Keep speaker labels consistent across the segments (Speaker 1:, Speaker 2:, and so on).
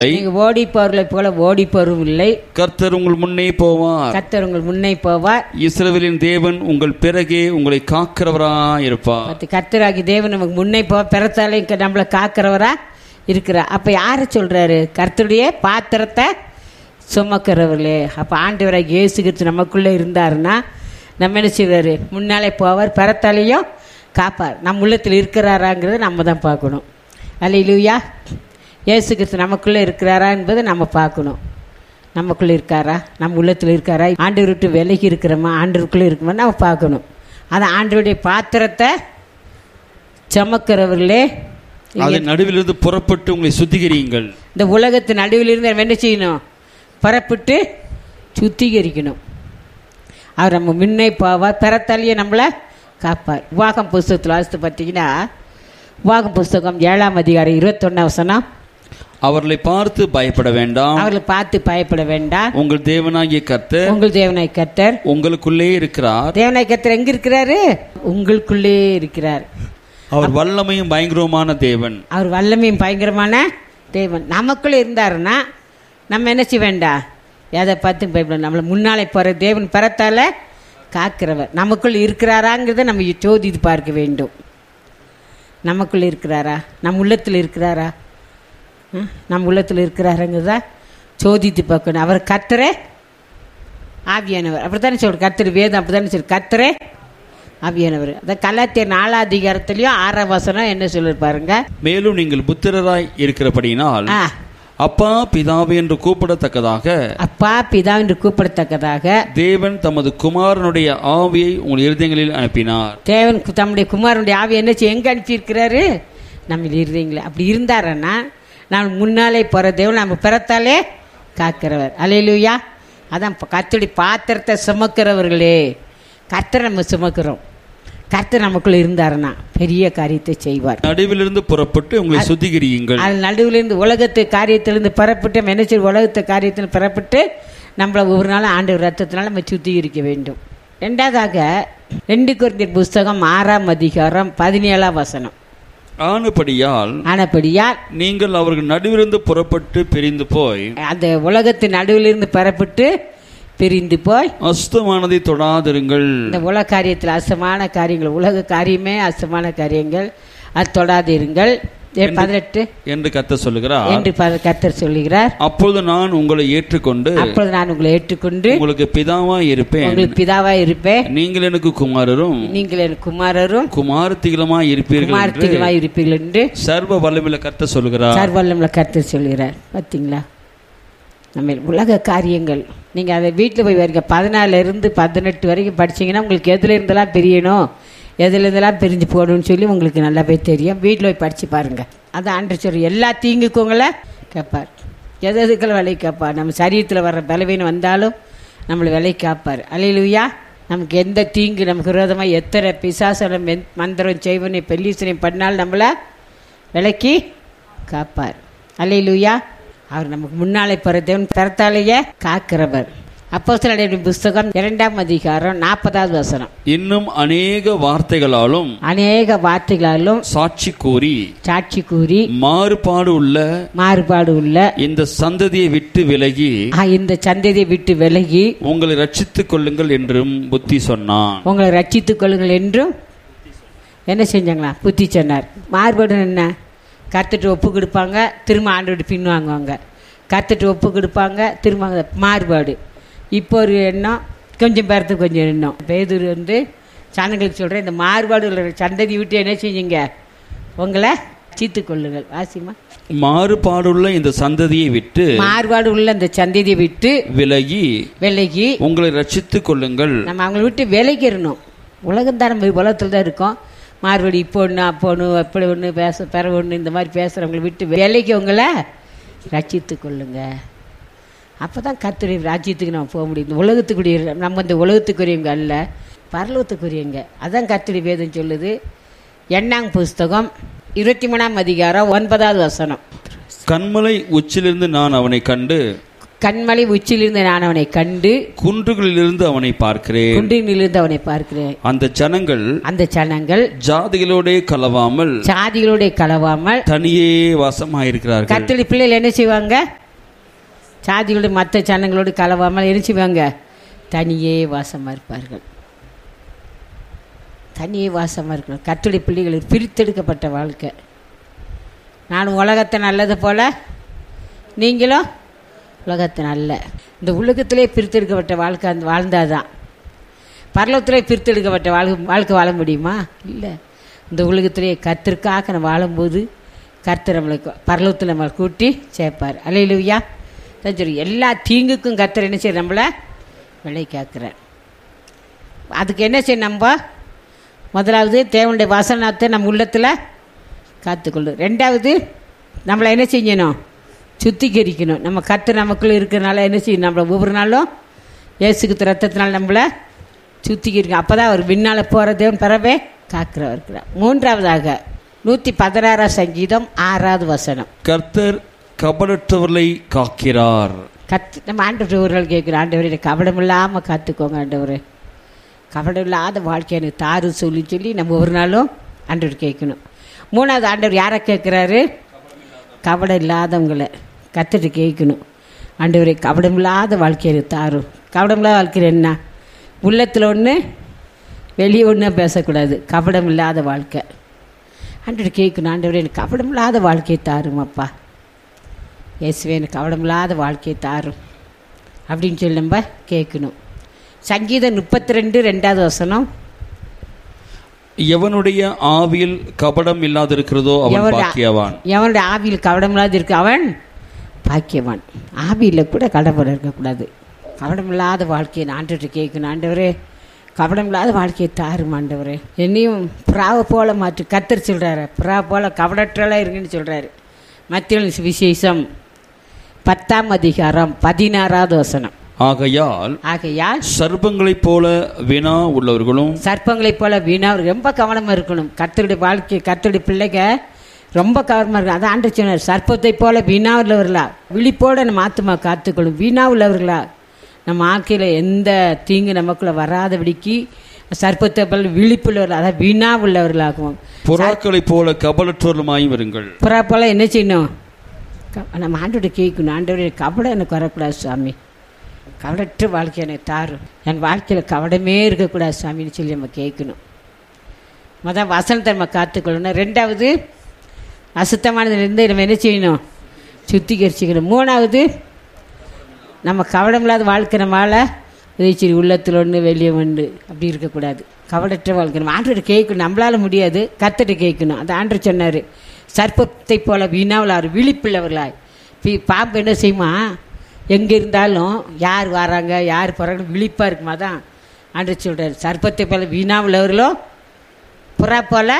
Speaker 1: நீங்க ஓடி போறலை போல ஓடி போறவும் இல்லை
Speaker 2: கர்த்தர் உங்கள் முன்னே போவார்
Speaker 1: கத்தர் உங்கள் முன்னே போவார்
Speaker 2: இஸ்ரவேலின் தேவன் உங்கள் பிறகே உங்களை காக்கிறவராய் இருப்பார்
Speaker 1: பத்து கர்த்தராகி தேவன் நமக்கு முன்னே போவா பிறத்தாலே இங்க நம்மளை காக்கிறவரா இருக்கிறார் அப்ப யாரை சொல்றாரு கர்த்தருடைய பாத்திரத்தை சுமக்கிறவர்களே அப்ப ஆண்டவராக இயேசு கிறிஸ்து நமக்குள்ள இருந்தாருன்னா நம்ம என்ன செய்வாரு முன்னாலே போவார் பிறத்தாலையும் காப்பார் நம்ம உள்ளத்தில் இருக்கிறாராங்கிறத நம்ம தான் பார்க்கணும் அல்லையிலூயா இயேசு கிறிஸ்து நமக்குள்ள இருக்கிறாரா என்பதை நம்ம பார்க்கணும் நமக்குள்ள இருக்காரா நம்ம உள்ளத்தில் இருக்காரா ஆண்டவர் விட்டு விலகி இருக்கிறோமா ஆண்டவருக்குள்ளே இருக்குமா நம்ம பார்க்கணும் அது ஆண்டவருடைய பாத்திரத்தை சுமக்கிறவர்களே
Speaker 2: அதன் நடுவிலிருந்து புறப்பட்டு உங்களை சுத்திகரியுங்கள்
Speaker 1: இந்த உலகத்து நடுவில் இருந்து நம்ம என்ன செய்யணும் புறப்பட்டு சுத்திகரிக்கணும் அவர் நம்ம முன்னே போவார் பிறத்தாலேயே நம்மளை காப்பார் உவாகம் புஸ்தகத்தில் வாசித்து பார்த்தீங்கன்னா உவாகம் புஸ்தகம் ஏழாம் அதிகாரம் இருபத்தொன்னாம் வசனம்
Speaker 2: அவர்களை பார்த்து பயப்பட வேண்டாம்
Speaker 1: அவர்களை பார்த்து பயப்பட வேண்டாம்
Speaker 2: உங்கள் தேவனாகிய கர்த்தர்
Speaker 1: உங்கள் தேவனாய் கர்த்தர்
Speaker 2: உங்களுக்குள்ளே இருக்கிறார்
Speaker 1: தேவனாய் கர்த்தர் எங்க இருக்கிறாரு உங்களுக்குள்ளே இருக்கிறார்
Speaker 2: அவர் வல்லமையும் பயங்கரமான தேவன்
Speaker 1: அவர் வல்லமையும் பயங்கரமான தேவன் நமக்குள்ளே இருந்தாருன்னா நம்ம என்ன செய்ய வேண்டாம் எதை பார்த்து பயப்பட நம்மளை முன்னாலே போகிற தேவன் பரத்தால காக்கிறவர் நமக்குள் இருக்கிறாராங்கிறத நம்ம சோதித்து பார்க்க வேண்டும் நமக்குள்ள இருக்கிறாரா நம் உள்ளத்தில் இருக்கிறாரா ம்? நம் உள்ளத்தில் இருக்கிறாருங்கிறதா சோதித்து பார்க்கணும் அவர் கத்தரே ஆவியானவர் அப்படி தானே சொல்ற கத்தர் வேதம் அப்படி தானே சொல்லு கத்தரே ஆவியானவர் அதான் கலாத்தியர் நாலாம் அதிகாரத்துலேயும் ஆறாம் வசனம் என்ன சொல்லிருப்பாருங்க
Speaker 2: மேலும் நீங்கள் புத்திரராய் இருக்கிறபடியினால்
Speaker 1: ஆ
Speaker 2: அப்பா பிதாவே என்று கூப்பிடத்தக்கதாக
Speaker 1: அப்பா பிதா என்று கூப்பிடத்தக்கதாக
Speaker 2: தேவன் தமது குமாரனுடைய ஆவியை உங்கள் இருதயங்களில் அனுப்பினார்
Speaker 1: தேவன் கு- தம்முடைய குமாரனுடைய ஆவி என்ன செய்ய எங்கே அனுப்பியிருக்கிறாரு நம்ம இருந்தீங்களே அப்படி இருந்தாருன்னா நான் முன்னாலே போகிற தேவன் நம்ம பிறத்தாலே காக்கிறவர் அலையிலுயா அதான் இப்போ கர்த்தருடைய பாத்திரத்தை சுமக்கிறவர்களே கர்த்தரை நம்ம சுமக்கிறோம் கர்த்தர் நமக்குள்ள இருந்தாருன்னா பெரிய காரியத்தை செய்வார்
Speaker 2: நடுவிலிருந்து புறப்பட்டு உங்களை சுத்திகரியுங்கள்
Speaker 1: அது நடுவிலிருந்து உலகத்து காரியத்திலிருந்து பெறப்பட்டு நம்ம என்ன செய்வோம் உலகத்து காரியத்தில் பெறப்பட்டு நம்மளை ஒவ்வொரு நாளும் ஆண்டு ரத்தத்தினால நம்ம சுத்திகரிக்க வேண்டும் ரெண்டாவதாக ரெண்டு குருந்தியர் புஸ்தகம் ஆறாம் அதிகாரம் பதினேழாம் வசனம்
Speaker 2: ஆனபடியால்
Speaker 1: ஆனபடியால்
Speaker 2: நீங்கள் அவர்கள் நடுவிலிருந்து புறப்பட்டு பிரிந்து போய்
Speaker 1: அந்த உலகத்து நடுவிலிருந்து பெறப்பட்டு பிரிந்து போய்
Speaker 2: அஸ்தமானதை தொடாதிருங்கள்
Speaker 1: இந்த உலக காரியத்தில் அசமான காரியங்கள் உலக காரியமே அசமான காரியங்கள் அது தொடாதிருங்கள் ஏ, பதினெட்டு
Speaker 2: என்று கத்த சொல்லுகிறார்
Speaker 1: என்று ப- கர்த்தர் சொல்லுகிறார்
Speaker 2: அப்பொழுது நான் உங்களை ஏற்றுக்கொண்டு
Speaker 1: அப்பொழுது நான் உங்களை ஏற்றுக்கொண்டு
Speaker 2: உங்களுக்கு பிதாவாய் இருப்பேன்
Speaker 1: உங்களுக்கு பிதாவா இருப்பேன்
Speaker 2: நீங்கள் எனக்கு குமாரரும்
Speaker 1: நீங்கள் என் குமாரரும்
Speaker 2: குமாரத்திகளுமாய் இருப்பீர்கள் என்று
Speaker 1: குமாரத்திகளாய் இருப்பீர்கள் என்று
Speaker 2: சர்வ வல்லமையில கத்த சொல்லுகிறார்
Speaker 1: சர்வல்லம்ல கர்த்தர் சொல்கிறார் பார்த்தீங்களா நம்ம உலக காரியங்கள் நீங்கள் அதை வீட்டில் போய் வரீங்க பதினாலுல இருந்து பதினெட்டு வரைக்கும் படிச்சீங்கன்னா உங்களுக்கு எதுல இருந்தெல்லாம் பிரியணும் எதுல இருந்தெல்லாம் பிரிஞ்சு போகணும்னு சொல்லி உங்களுக்கு நல்லா போய் தெரியும் வீட்டில் போய் படித்து பாருங்க அது ஆண்டு சொல்லி எல்லா தீங்குக்குங்கள கேட்பார் எது எதுக்கெல்லாம் விலை கேட்பார் நம்ம சரீரத்தில் வர்ற பலவீனம் வந்தாலும் நம்மளை விலை காப்பார் அலையிலுயா நமக்கு எந்த தீங்கு நமக்கு விரோதமாக எத்தனை பிசாசனம் மந்திரம் செய்வனை பெல்லீசனையும் பண்ணாலும் நம்மளை விலக்கி காப்பார் அல்லேலூயா அவர் நமக்கு முன்னாலே போகிற தேவன் தரத்தாலேயே காக்கிறவர் அப்போ புஸ்தகம் இரண்டாம் அதிகாரம் நாற்பதாவது வசனம்
Speaker 2: இன்னும் அநேக வார்த்தைகளாலும்
Speaker 1: அநேக வார்த்தைகளாலும்
Speaker 2: சாட்சி கூறி
Speaker 1: சாட்சி கூறி
Speaker 2: மாறுபாடு உள்ள
Speaker 1: மாறுபாடு உள்ள
Speaker 2: இந்த சந்ததியை விட்டு விலகி
Speaker 1: ஆ, இந்த சந்ததியை விட்டு விலகி
Speaker 2: உங்களை ரட்சித்துக் கொள்ளுங்கள் என்றும் புத்தி சொன்னான்
Speaker 1: உங்களை ரட்சித்துக் கொள்ளுங்கள் என்றும் என்ன செஞ்சாங்களா புத்தி சொன்னார் மாறுபாடு என்ன கத்துட்டு ஒப்பு கொடுப்பாங்க திரும்ப ஆண்டோடு பின் வாங்குவாங்க கத்துட்டு ஒப்பு கொடுப்பாங்க திரும்ப அங்க மாறுபாடு இப்போ ஒரு எண்ணம் கொஞ்சம் பேர்த்துக்கு கொஞ்சம் எண்ணம் பேதூர் வந்து சனங்களுக்கு சொல்கிறேன் இந்த மாறுபாடு உள்ள சந்ததி விட்டு என்ன செஞ்சீங்க உங்களை ரட்சித்துக் கொள்ளுங்கள் வாசிமா
Speaker 2: மாறுபாடுள்ள இந்த சந்ததியை விட்டு
Speaker 1: மாறுபாடு உள்ள அந்த சந்ததியை விட்டு
Speaker 2: விலகி
Speaker 1: விலகி
Speaker 2: உங்களை ரட்சித்துக் கொள்ளுங்கள்
Speaker 1: நம்ம அவங்கள விட்டு விலகிடணும் உலகம் தான் நம்ம உலகத்தில் தான் இருக்கோம் மாறுபடி இப்போ ஒன்று அப்போ ஒன்று எப்படி ஒன்று பேச பெற ஒன்று இந்த மாதிரி பேசுகிறவங்களை விட்டு விலைக்கு உங்களை ரட்சித்து கொள்ளுங்க அப்போ தான் கத்துடைய ராஜ்யத்துக்கு நம்ம போக முடியும் இந்த உலகத்துக்குரிய நம்ம இந்த உலகத்துக்குரியவங்க அல்ல பரலோகத்துக்குரியவங்க அதான் கத்துடைய வேதம் சொல்லுது எண்ணாங் புஸ்தகம் இருபத்தி மூணாம் அதிகாரம் ஒன்பதாவது வசனம்
Speaker 2: கண்மலை உச்சிலிருந்து நான் அவனை கண்டு
Speaker 1: கண்மலை உச்சியிலிருந்து நான் அவனை கண்டு
Speaker 2: குன்றுகளிலிருந்து அவனை பார்க்கிறேன்
Speaker 1: குன்றினிலிருந்து அவனை பார்க்கிறேன்
Speaker 2: அந்த ஜனங்கள்
Speaker 1: அந்த சனங்கள்
Speaker 2: ஜாதிகளோடே கலவாமல்
Speaker 1: சாதிகளோட கலவாமல்
Speaker 2: தனியே வாசமாயிருக்கிறார்கள்
Speaker 1: கத்தோலிக்க பிள்ளைகள் என்ன செய்வாங்க சாதிகளோட மற்ற சனங்களோடு கலவாமல் என்ன செய்வாங்க தனியே வாசமாக இருப்பார்கள் தனியே வாசமாக இருக்கணும் கத்தோலிக்க பிள்ளைகள் பிரித்தெடுக்கப்பட்ட வாழ்க்கை நான் உலகத்தை நல்லது போல நீங்களும் உலகத்தை நல்ல இந்த உலகத்திலே பிரித்தெடுக்கப்பட்ட வாழ்க்கை அந்த வாழ்ந்தாதான் பரலோகத்திலே பிரித்தெடுக்கப்பட்ட வாழ்க்கை வாழ்க்கை வாழ முடியுமா இல்லை இந்த உலகத்திலே கத்திற்காக நம்ம வாழும்போது கர்த்தர் நம்மளுக்கு பரலோகத்தில் நம்மளை கூட்டி சேர்ப்பார் அலையிலுயா தான் சரி எல்லா தீங்குக்கும் கர்த்தர் என்ன செய்ய நம்மளை விலை காக்கிறார் அதுக்கு என்ன செய்ய நம்ம முதலாவது தேவனுடைய வசனத்தை நம்ம உள்ளத்தில் காத்துக்கொள்ளு ரெண்டாவது நம்மளை என்ன செய்யணும் சுத்திகரிக்கணும் நம்ம கத்து நமக்குள்ளே இருக்கிறனால என்ன செய்யணும் நம்மளை ஒவ்வொரு நாளும் இயேசுக்கு ரத்தத்தினால் நம்மளை சுத்திகரிக்கணும் அப்போ தான் அவர் பின்னால் போகிற தேவன் பிறவே காக்கிறவர் இருக்கிறார் மூன்றாவதாக நூற்றி பதினாறாம் சங்கீதம் ஆறாவது வசனம்
Speaker 2: கர்த்தர் கபடற்றவர்களை காக்கிறார்
Speaker 1: கத்து நம்ம ஆண்டவர் ஒருவர்கள் கேட்குறோம் ஆண்டவரே கபடம் இல்லாமல் காத்துக்கோங்க ஆண்டவரே கபடம் இல்லாத வாழ்க்கை எனக்கு தாரு சொல்லி சொல்லி நம்ம ஒரு நாளும் ஆண்டவர் கேட்கணும் மூணாவது ஆண்டவர் யாரை கேட்குறாரு கபடம் இல்லாதவங்களை கத்துட்டு கேட்கணும் ஆண்டவரே கபடம் இல்லாத வாழ்க்கை எனக்கு தாரும் கபடம் இல்லாத வாழ்க்கை என்ன உள்ளத்தில் ஒன்று வெளியே ஒன்றும் பேசக்கூடாது கபடம் இல்லாத வாழ்க்கை ஆண்டவர் கேட்கணும் ஆண்டவரே எனக்கு கபடம் இல்லாத வாழ்க்கையை தாரும் அப்பா இயேசுவே எனக்கு கவனமில்லாத வாழ்க்கையை தாரும் அப்படின்னு சொல்லி நம்ம கேட்கணும் சங்கீதம் முப்பத்தி ரெண்டு ரெண்டாவது வசனம்
Speaker 2: எவனுடைய ஆவியில் கபடம் இல்லாதிருக்கிறதோ அவன்
Speaker 1: எவனுடைய-
Speaker 2: பாக்கியவான்
Speaker 1: எவனுடைய ஆவியில் கவனமில்லாத இருக்கு அவன் பாக்கியவான் ஆவியில் கூட கடப்பட இருக்கக்கூடாது கவனமில்லாத வாழ்க்கையை நான் ஆண்டவர்கிட்ட கேட்கணும் ஆண்டவரே கவனமில்லாத வாழ்க்கையை தாரும் ஆண்டவரே என்னையும் புறாவை போல மாற்று கத்தர் சொல்கிறாரு புறா போல கவனற்றலாம் இருங்கன்னு சொல்கிறாரு மத்திய விசேஷம் பத்தாம் அதிகாரம் பதினாறாவது வசனம்
Speaker 2: ஆகையால்
Speaker 1: ஆகையால்
Speaker 2: சர்ப்பங்களைப் போல வினா உள்ளவர்களும்
Speaker 1: சர்ப்பங்களைப் போல வீணா ரொம்ப கவனமாக இருக்கணும் கத்தருடைய வாழ்க்கை கத்தருடைய பிள்ளைங்க ரொம்ப கவனமாக இருக்கணும் அதான் ஆண்டு சொன்னார் சர்ப்பத்தை போல வீணா உள்ளவர்களா விழிப்போடு நம்ம ஆத்துமா காத்துக்கொள்ளும் வீணா உள்ளவர்களா நம்ம வாழ்க்கையில் எந்த தீங்கு நமக்குள்ள வராதபடிக்கு சர்ப்பத்தை போல விழிப்புள்ளவர்கள் அதான் வீணா உள்ளவர்களாகவும்
Speaker 2: புறாக்களைப் போல கபலற்றவர்களுமாயும் இருங்கள்
Speaker 1: புறா போல என்ன செய்யணும் க- நம்ம ஆண்டோட கேட்கணும் ஆண்டோட கவலை எனக்கு வரக்கூடாது சுவாமி கவலற்ற வாழ்க்கை எனக்கு தாரும் என் வாழ்க்கையில் கவடமே இருக்கக்கூடாது சுவாமின்னு சொல்லி நம்ம கேட்கணும் மொதல் வசனத்தை நம்ம காத்துக்கொள்ளணும் ரெண்டாவது அசுத்தமானதுலேருந்து நம்ம என்ன செய்யணும் சுத்திகரிச்சுக்கணும் மூணாவது நம்ம கவடம் இல்லாத வாழ்க்கை நம்மளால் சரி உள்ளத்தில் ஒன்று வெளியே ஒன்று அப்படி இருக்கக்கூடாது கவடற்ற வாழ்க்கை நம்ம ஆண்டோட கேட்கணும் நம்மளால் முடியாது கத்துட்டு கேட்கணும் அந்த ஆண்டர் சொன்னார் சர்ப்பத்தை போல வீணாவலார் விழிப்புள்ளவர்களாய் பி பாம்பு என்ன செய்யுமா எங்கே இருந்தாலும் யார் வராங்க யார் போகிறாங்க விழிப்பாக இருக்குமா தான் ஆண்டர் சொல்கிறார் சர்ப்பத்தை போல வீணாவுள்ளவர்களோ புறா போல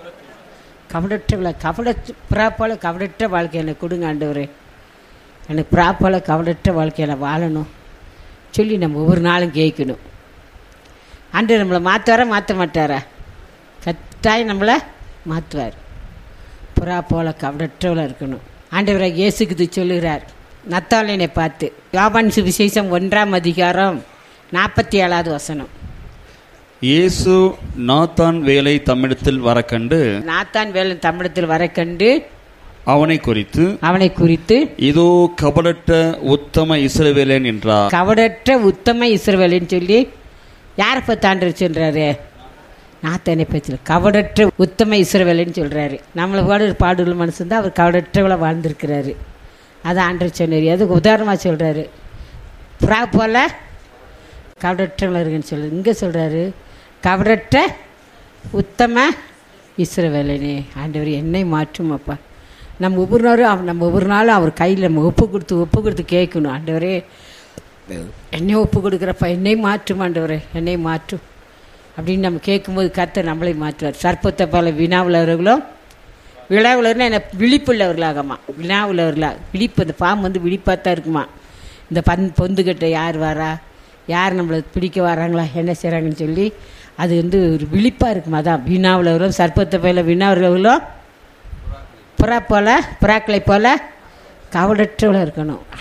Speaker 1: கவடற்ற கவடற்ற புறா போல கவடற்ற வாழ்க்கை எனக்கு கொடுங்க ஆண்டவரே எனக்கு புறா போல கவடற்ற வாழ்க்கையில் வாழணும் சொல்லி நம்ம ஒவ்வொரு நாளும் கேட்கணும் ஆண்டவர் நம்மளை மாற்றுவாரா மாற்ற மாட்டாரா கட்டாயம் நம்மளை மாற்றுவார் புறா போல கவடற்றவளாக இருக்கணும் ஆண்டவராக இயேசுக்கு சொல்லுகிறார் நத்தாளினை பார்த்து யோபான் சுவிசேஷம் ஒன்றாம் அதிகாரம் நாற்பத்தி ஏழாவது வசனம்
Speaker 2: இயேசு நாத்தான் வேலை தம்மிடத்தில் வர கண்டு
Speaker 1: நாத்தான் வேலை தமிழத்தில் வர கண்டு
Speaker 2: அவனை குறித்து
Speaker 1: அவனை குறித்து
Speaker 2: இதோ கபடற்ற உத்தம இஸ்ரவேலன் என்றார்
Speaker 1: கவடற்ற உத்தம இஸ்ரவேலின்னு சொல்லி யாரை பற்றி ஆண்டவர் சொல்கிறாரு நாத்தனை பற்றி கவடற்ற உத்தம இஸ்ரவேலின்னு சொல்கிறாரு நம்மளை பாடு பாடுள்ள மனுஷன் தான் அவர் கவடற்றவளை வாழ்ந்திருக்கிறாரு அதை ஆண்டவர் சொன்னார் அதுக்கு உதாரணமாக சொல்கிறாரு புறா போல கவடற்றவளை இருக்குன்னு சொல்லுது இங்கே சொல்கிறாரு கவடற்ற உத்தம இஸ்ரவேலனே ஆண்டவர் என்னை மாற்றும் அப்பா நம்ம ஒவ்வொரு நாளும் அவ- நம்ம ஒவ்வொரு நாளும் அவர் கையில் நம்ம ஒப்பு கொடுத்து ஒப்பு கொடுத்து கேட்கணும் ஆண்டவரே என்னை ஒப்பு கொடுக்குறப்ப என்னை மாற்றும் ஆண்டவரே என்னை மாற்றும் அப்படின்னு நம்ம கேட்கும்போது கர்த்தர் நம்மளை மாற்றுவார் சர்ப்பத்தை போல வினாவுள்ளவர்களும் விழாவுள்ளவர்கள் என்ன விழிப்புள்ளவர்களாகமா வினாவுள்ளவர்களா விழிப்பு அந்த பாம்பு வந்து விழிப்பாக தான் இருக்குமா இந்த பந் பொந்துக்கிட்ட யார் வரா யார் நம்மளை பிடிக்க வராங்களா என்ன செய்கிறாங்கன்னு சொல்லி அது வந்து ஒரு விழிப்பாக இருக்குமா அதான் வினாவுள்ளவர்களும் சர்ப்பத்தை போல வினாவுள்ளவர்களும் புறா போல புறாக்களை போல கவடற்றவளாக இருக்கணும்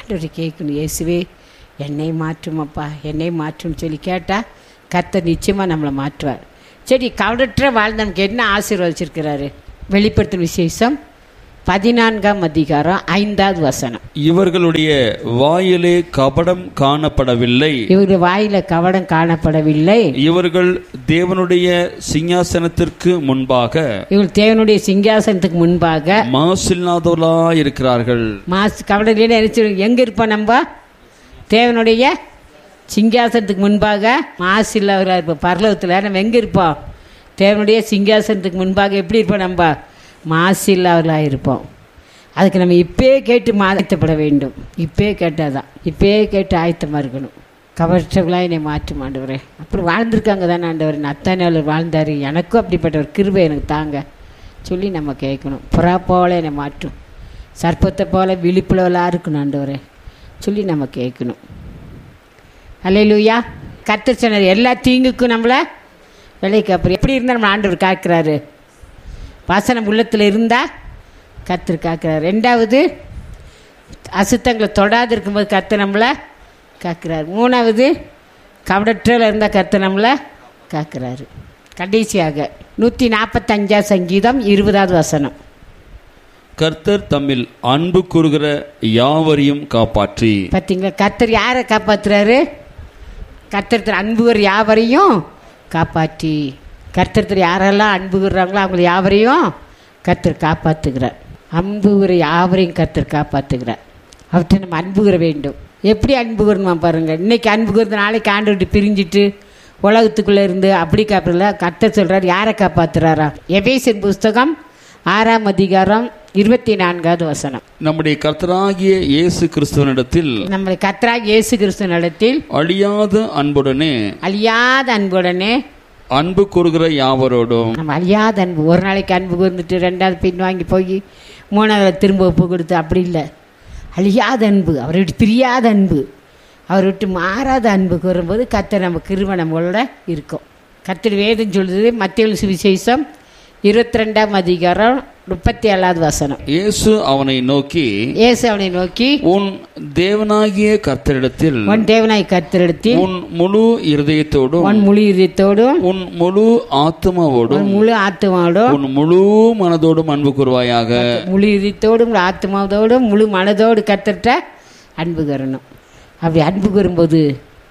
Speaker 1: ஆண்டவரை கேட்கணும் இயேசுவே என்னை மாற்றுமப்பா என்னை மாற்றும்னு சொல்லி கேட்டால் கர்த்தர் நிச்சயமாக நம்மளை மாற்றுவார் சரி கவடற்ற வாழ்ந்து நமக்கு என்ன ஆசீர்வதிச்சிருக்கிறாரு வெளிப்படுத்தும் விசேஷம் பதினான்காம் அதிகாரம் ஐந்தாவது வசனம்
Speaker 2: இவர்களுடைய வாயிலே கபடம் காணப்படவில்லை
Speaker 1: இவருடைய வாயில கவடம் காணப்படவில்லை
Speaker 2: இவர்கள் தேவனுடைய சிங்காசனத்திற்கு முன்பாக
Speaker 1: இவள் தேவனுடைய சிங்காசனத்துக்கு முன்பாக
Speaker 2: மாசில்லாதவர்களா இருக்கிறார்கள்
Speaker 1: மாசு கவடம் இல்லைன்னு நினைச்சு எங்க இருப்போம் நம்ம தேவனுடைய சிங்காசனத்துக்கு முன்பாக மாசு இல்லாதவர்களாக இருப்போம் பரலோகத்தில் நம்ம எங்கே இருப்போம் தேவனுடைய சிங்காசனத்துக்கு முன்பாக எப்படி இருப்போம் நம்ம மாசு இல்லாதவர்களாக இருப்போம் அதுக்கு நம்ம இப்பயே கேட்டு மாற்றப்பட வேண்டும் இப்பயே கேட்டால் தான் இப்பயே கேட்டு ஆயத்தமாக இருக்கணும் கவர்ச்சவர்களாக என்னை மாற்றும் ஆண்டவரே அப்புறம் வாழ்ந்திருக்காங்க தானே ஆண்டவர் அத்தனை நாள் வாழ்ந்தார் எனக்கும் அப்படிப்பட்ட ஒரு கிருபை எனக்கு தாங்க சொல்லி நம்ம கேட்கணும் புறா போல என்னை மாற்றும் சர்ப்பத்தை போல விழிப்புலவலாக இருக்கணும் ஆண்டவரே சொல்லி நம்ம கேட்கணும் அல்லையிலூயா கத்தர் சொன்னார் எல்லா தீங்குக்கும் நம்மளை விலைக்கு அப்புறம் எப்படி இருந்தால் நம்ம ஆண்டவர் காக்கிறாரு வாசனம் உள்ளத்தில் இருந்தால் கத்தர் காக்கிறார் ரெண்டாவது அசுத்தங்களை தொடாது இருக்கும்போது கத்தர் நம்மளை காக்கிறார் மூணாவது கவடற்றில் இருந்தால் கத்தர் நம்மளை காக்கிறாரு கடைசியாக நூற்றி நாற்பத்தஞ்சா சங்கீதம் இருபதாவது வசனம்
Speaker 2: கர்த்தர் தம்மில் அன்பு கூறுகிற யாவரையும் காப்பாற்றி
Speaker 1: பார்த்தீங்களா கர்த்தர் யாரை காப்பாத்துறாரு கர்த்தர் அன்புவர் யாவரையும் காப்பாற்றி கர்த்தர் யாரெல்லாம் அன்புகிறாங்களோ அவங்களை யாவரையும் கர்த்தர் காப்பாற்றுகிறார் அன்புகிற யாவரையும் கர்த்தர் காப்பாற்றுகிறார் அவற்றை நம்ம அன்புகிற வேண்டும் எப்படி அன்புகிறோமா பாருங்க இன்னைக்கு அன்புகிறது நாளைக்கு ஆண்டு விட்டு பிரிஞ்சிட்டு உலகத்துக்குள்ளே இருந்து அப்படி காப்பிடல கர்த்தர் சொல்கிறார் யாரை காப்பாற்றுறாரா எபேசின் புஸ்தகம் ஆறாம் அதிகாரம் இருபத்தி நான்காவது வசனம்
Speaker 2: நம்முடைய கர்த்தராகிய இயேசு கிறிஸ்துவனிடத்தில்
Speaker 1: நம்மளை கத்ராக இயேசு கிறிஸ்து நடத்தில்
Speaker 2: அழியாத அன்புடனே
Speaker 1: அழியாத அன்புடனே
Speaker 2: அன்பு கூறுகிற யாவரோடும்
Speaker 1: நம்ம அழியாத அன்பு ஒரு நாளைக்கு அன்பு கூர்ந்துட்டு ரெண்டாவது பின் வாங்கி போய் மூணாவது திரும்ப ஒப்பு கொடுத்து அப்படி இல்லை அழியாத அன்பு அவரை விட்டு பிரியாத அன்பு அவரை விட்டு மாறாத அன்பு கூறும்போது கத்தர் நம்ம கிருபை நம்மளோட இருக்கும் கத்தர் வேதம் சொல்லுது மத்திய சுவிசேஷம் இருபத்தி ரெண்டாம் அதிகாரம் முப்பத்தி ஏழாவது வசனம்
Speaker 2: இயேசு அவனை நோக்கி
Speaker 1: இயேசு அவனை நோக்கி
Speaker 2: உன் தேவனாகிய கர்த்தரிடத்தில்
Speaker 1: உன் தேவனாய் கத்தரிடத்தில்
Speaker 2: உன் முழு இருதயத்தோடும்
Speaker 1: உன் முழு இதயத்தோடும்
Speaker 2: உன் முழு ஆத்மாவோடும்
Speaker 1: உன் முழு ஆத்மாவோடும்
Speaker 2: உன் முழு மனதோடும் அன்பு கூறுவாயாக
Speaker 1: முழு இதயத்தோடும் ஆத்மாவோடும் முழு மனதோடு கத்தர்கிட்ட அன்பு கூறணும் அப்படி அன்பு கூறும்போது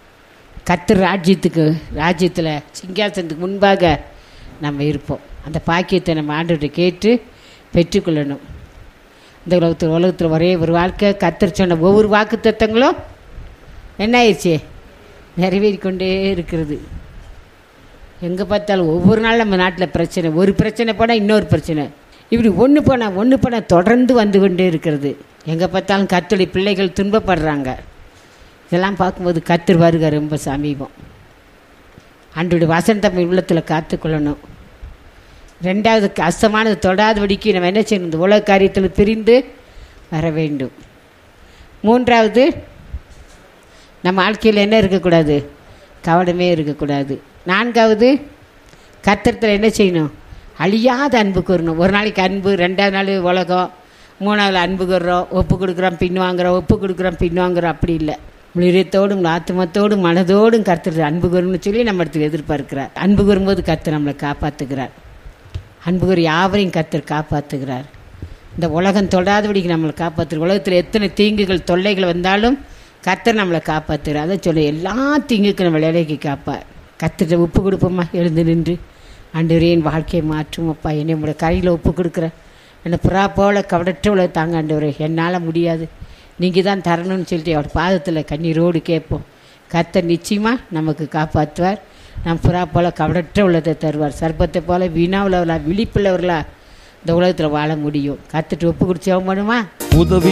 Speaker 1: கத்தர் ராஜ்யத்துக்கு ராஜ்யத்தில் சிங்காசனத்துக்கு முன்பாக நம்ம இருப்போம் அந்த பாக்கியத்தை நம்ம ஆண்டுகிட்ட கேட்டு பெற்றுக்கொள்ளணும் இந்த உலகத்தில் உலகத்தில் ஒரே ஒரு வாழ்க்கை கத்தர் சொன்ன ஒவ்வொரு வாக்கு தத்தங்களும் என்ன ஆயிடுச்சு நிறைவேறி கொண்டே இருக்கிறது எங்கே பார்த்தாலும் ஒவ்வொரு நாள் நம்ம நாட்டில் பிரச்சனை ஒரு பிரச்சனை போனால் இன்னொரு பிரச்சனை இப்படி ஒன்று போனால் ஒன்று போனால் தொடர்ந்து வந்து கொண்டே இருக்கிறது எங்கே பார்த்தாலும் கத்தோடைய பிள்ளைகள் துன்பப்படுறாங்க இதெல்லாம் பார்க்கும்போது கத்தர் வருக ரொம்ப சமீபம் அன்றைய வசனத்தை உள்ளத்தில் காத்துக்கொள்ளணும் ரெண்டாவது கஷ்டமானது தொடாதபடிக்கு நம்ம என்ன செய்யணும் இந்த உலக காரியத்தில் பிரிந்து வர வேண்டும் மூன்றாவது நம்ம வாழ்க்கையில் என்ன இருக்கக்கூடாது கவனமே இருக்கக்கூடாது நான்காவது கத்திரத்தில் என்ன செய்யணும் அழியாத அன்பு கூறணும் ஒரு நாளைக்கு அன்பு ரெண்டாவது நாள் உலகம் மூணாவது அன்பு கூறுறோம் ஒப்பு கொடுக்குறோம் பின் வாங்குறோம் ஒப்பு கொடுக்குறோம் பின் வாங்குறோம் அப்படி இல்லை முளிரியத்தோடும் ஆத்மத்தோடும் மனதோடும் கர்த்தர் அன்பு கூறணும்னு சொல்லி நம்ம இடத்துக்கு எதிர்பார்க்கிறார் அன்பு கூறும்போது கர்த்தர் நம்மளை காப்பாற்றுகிறார் அன்பு கூறு யாவரையும் கர்த்தர் காப்பாற்றுகிறார் இந்த உலகம் தொடாதபடிக்கு நம்மளை காப்பாற்றுற உலகத்தில் எத்தனை தீங்குகள் தொல்லைகள் வந்தாலும் கர்த்தர் நம்மளை காப்பாற்றுறார் அதை சொல்ல எல்லா தீங்குக்கும் நம்ம விலைக்கு காப்பார் கர்த்தர்கிட்ட உப்பு கொடுப்போம்மா எழுந்து நின்று ஆண்டவரே என் வாழ்க்கையை மாற்றும் அப்பா என்னை உங்களோட கையில் ஒப்பு கொடுக்குறேன் என்னை புறா போல கவடற்ற உள்ள தாங்க ஆண்டவரே என்னால் முடியாது நீங்கள் தான் தரணும்னு சொல்லிட்டு அவர் பாதத்தில் கண்ணீரோடு கேட்போம் கர்த்தர் நிச்சயமாக நமக்கு காப்பாற்றுவார் நம் புறா போல கவடற்ற உள்ளதை தருவார் சர்ப்பத்தை போல வீணாவுள்ளவர்களா விழிப்புள்ளவர்களா இந்த உலகத்தில் வாழ முடியும் கற்றுட்டு ஒப்பு குடிச்சவன் பண்ணுமா
Speaker 2: உதவி